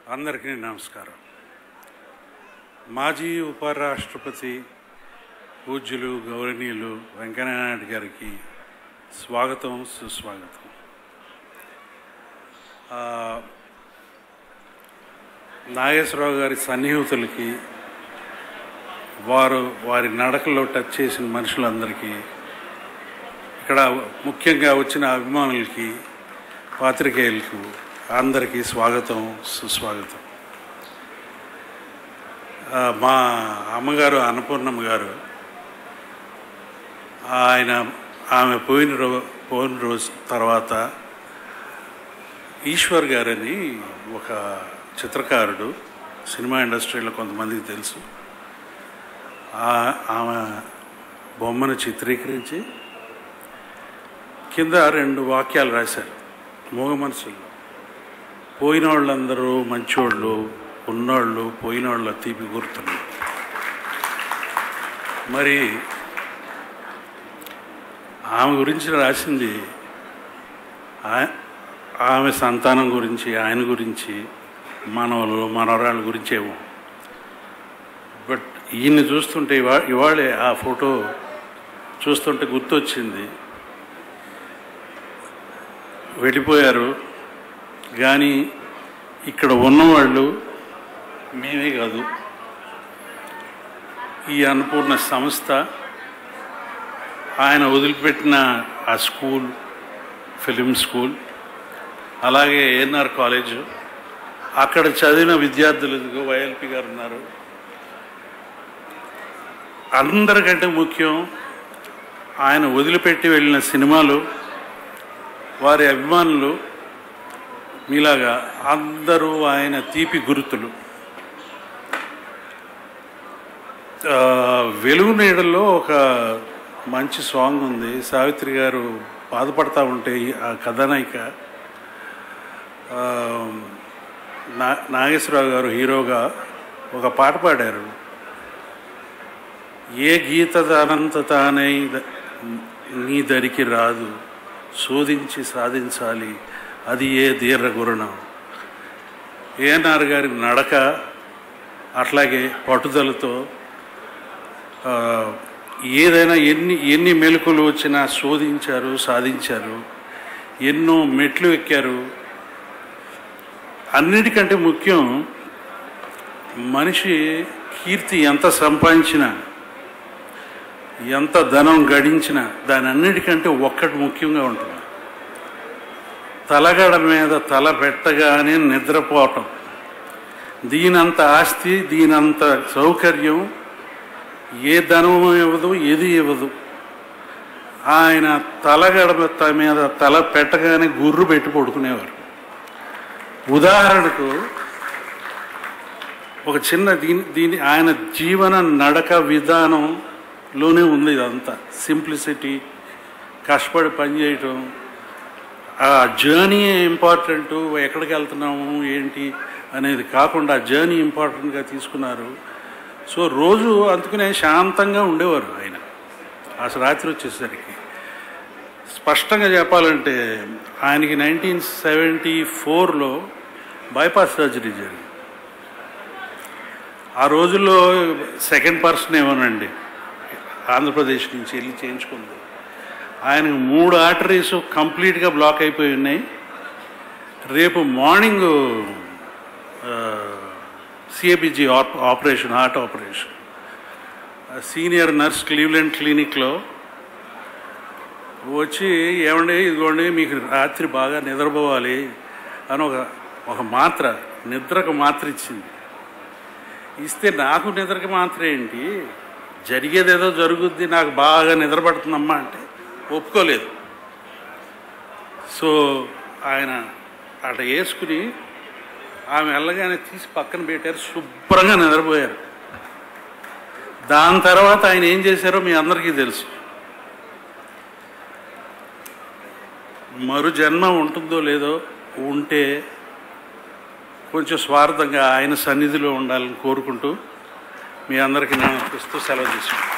అందరికీ నమస్కారం మాజీ ఉపరాష్ట్రపతి పూజ్యులు గౌరవనీయులు వెంకయ్యనాయుడు గారికి స్వాగతం సుస్వాగతం ఆ, నాగేశ్వరరావు గారి సన్నిహితులకి వారు వారి నడకలో టచ్ చేసిన మనుషులందరికీ ఇక్కడ ముఖ్యంగా వచ్చిన అభిమానులకి పాత్రికేయులకు అందరికీ స్వాగతం సుస్వాగతం ఆ, మా అమ్మగారు అన్నపూర్ణమ్మ గారు ఆయన ఆమె పోయిన రో పోయిన రోజు తర్వాత ఈశ్వర్ గారని ఒక చిత్రకారుడు సినిమా ఇండస్ట్రీలో కొంతమందికి తెలుసు ఆ- ఆమె బొమ్మను చిత్రీకరించి కింద రెండు వాక్యాలు రాశారు మూగ మనసుల్లో పోయిన వాళ్ళందరూ మంచోళ్ళు ఉన్నోళ్ళు పోయిన వాళ్ళ తీపి గుర్తులు మరి ఆమె గురించి రాసింది ఆ- ఆమె సంతానం గురించి ఆయన గురించి మనవలు మనవరాళ్ళ గురించి ఏమో బట్ ఈయన్ని చూస్తుంటే ఇవా ఇవాళే ఆ ఫోటో చూస్తుంటే గుర్తొచ్చింది వెళ్ళిపోయారు కానీ ఇక్కడ ఉన్నవాళ్ళు మేమే కాదు ఈ అన్నపూర్ణ సంస్థ ఆయన వదిలిపెట్టిన ఆ స్కూల్ ఫిలిం స్కూల్ అలాగే ఏఎన్ఆర్ కాలేజ్ అక్కడ చదివిన విద్యార్థులు ఇదిగో వైఎల్పి గారు ఉన్నారు అందరికంటే ముఖ్యం ఆయన వదిలిపెట్టి వెళ్ళిన సినిమాలు వారి అభిమానులు మీలాగా అందరూ ఆయన తీపి గుర్తులు ఆ, వెలుగు నీడలో ఒక మంచి సాంగ్ ఉంది సావిత్రి గారు బాధపడతా ఉంటే ఈ- ఆ కథానాయిక ఆ, నా నాగేశ్వరరావు గారు హీరోగా ఒక పాట పాడారు ఏ గీత అనంత తానై ద- నీ దరికి రాదు శోధించి సాధించాలి అది ఏ దీర్ఘ గురణం ఏఎన్ఆర్ గారి నడక అట్లాగే పట్టుదలతో ఆ, ఏదైనా ఎన్ని ఎన్ని మెలకులు వచ్చినా శోధించారు సాధించారు ఎన్నో మెట్లు ఎక్కారు అన్నిటికంటే ముఖ్యం మనిషి కీర్తి ఎంత సంపాదించినా ఎంత ధనం గడించినా దాని అన్నిటికంటే ఒక్కటి ముఖ్యంగా ఉంటుంది తలగడ మీద తల పెట్టగానే నిద్రపోవటం దీనంత ఆస్తి దీనంత సౌకర్యం ఏ ధనము ఇవ్వదు ఏది ఇవ్వదు ఆయన తలగడ మీద తల పెట్టగానే గుర్రు పెట్టి పడుకునేవారు ఉదాహరణకు ఒక చిన్న దీని దీని ఆయన జీవన నడక విధానంలోనే ఉంది ఇదంతా సింప్లిసిటీ కష్టపడి పనిచేయటం ఆ జర్నీ ఇంపార్టెంట్ ఎక్కడికి వెళ్తున్నాము ఏంటి అనేది కాకుండా ఆ జర్నీ ఇంపార్టెంట్గా తీసుకున్నారు సో రోజు అందుకనే శాంతంగా ఉండేవారు ఆయన అసలు రాత్రి వచ్చేసరికి స్పష్టంగా చెప్పాలంటే ఆయనకి నైన్టీన్ సెవెంటీ ఫోర్లో బైపాస్ సర్జరీ జరిగింది ఆ రోజుల్లో సెకండ్ పర్సన్ ఏమోనండి ఆంధ్రప్రదేశ్ నుంచి వెళ్ళి చేయించుకుంది ఆయనకు మూడు ఆర్టరీస్ కంప్లీట్గా బ్లాక్ అయిపోయి ఉన్నాయి రేపు morning CABG operation heart operation senior nurse Cleveland క్లినిక్లో వచ్చి ఏమండి ఇదిగోండి మీకు రాత్రి బాగా నిద్రపోవాలి అని ఒక ఒక మాత్ర నిద్రకు మాత్ర ఇచ్చింది ఇస్తే నాకు నిద్రకి మాత్ర ఏంటి జరిగేదేదో జరుగుద్ది నాకు బాగా నిద్ర పడుతుందమ్మా అంటే ఒప్పుకోలేదు సో ఆయన అట వేసుకుని ఆమె వెళ్ళగానే తీసి పక్కన పెట్టారు శుభ్రంగా నిద్రపోయారు దాని తర్వాత ఆయన ఏం చేశారో మీ అందరికీ తెలుసు మరు జన్మ ఉంటుందో లేదో ఉంటే కొంచెం స్వార్థంగా ఆయన సన్నిధిలో ఉండాలని కోరుకుంటూ మీ అందరికీ నేను ఇస్తూ సెలవు తీసుకుంటాను